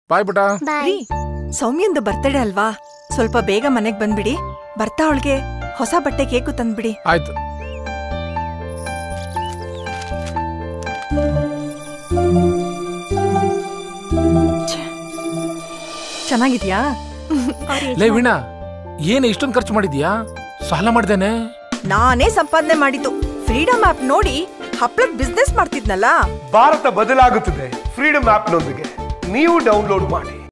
ಬಾಯ್ BT ರೀ ಸೌಮ್ಯಂದು birthday ಅಲ್ವಾ ಸ್ವಲ್ಪ ಬೇಗ ಮನೆಗ್ ಬಂದ್ಬಿಡಿ ಬರ್ತಾ ಅವಳಿಗೆ ಹೊಸ ಬಟ್ಟೆ ಕೇಕು ತಂದ್ಬಿಡಿ ಆಯ್ತು ಚೆನ್ನಾಗಿದ್ಯಾ ಲೇ ವೀಣಾ ಏನ್ ಇಷ್ಟೊಂದು ಖರ್ಚು ಮಾಡಿದ್ಯಾ ಸಾಲ ಮಾಡ್ದೇನೆ ನಾನೇ ಸಂಪಾದನೆ ಮಾಡಿದ್ದು ಫ್ರೀಡಮ್ ಆಪ್ ನೋಡಿ ಹಪ್ಳದ್ ಬಿಸ್ನೆಸ್ ಮಾಡ್ತಿದ್ನಲ್ಲ ಭಾರತ ಬದಲಾಗುತ್ತದೆ ಫ್ರೀಡಮ್ ಆಪ್ನೊಂದಿಗೆ ನೀವು ಡೌನ್ಲೋಡ್ ಮಾಡಿ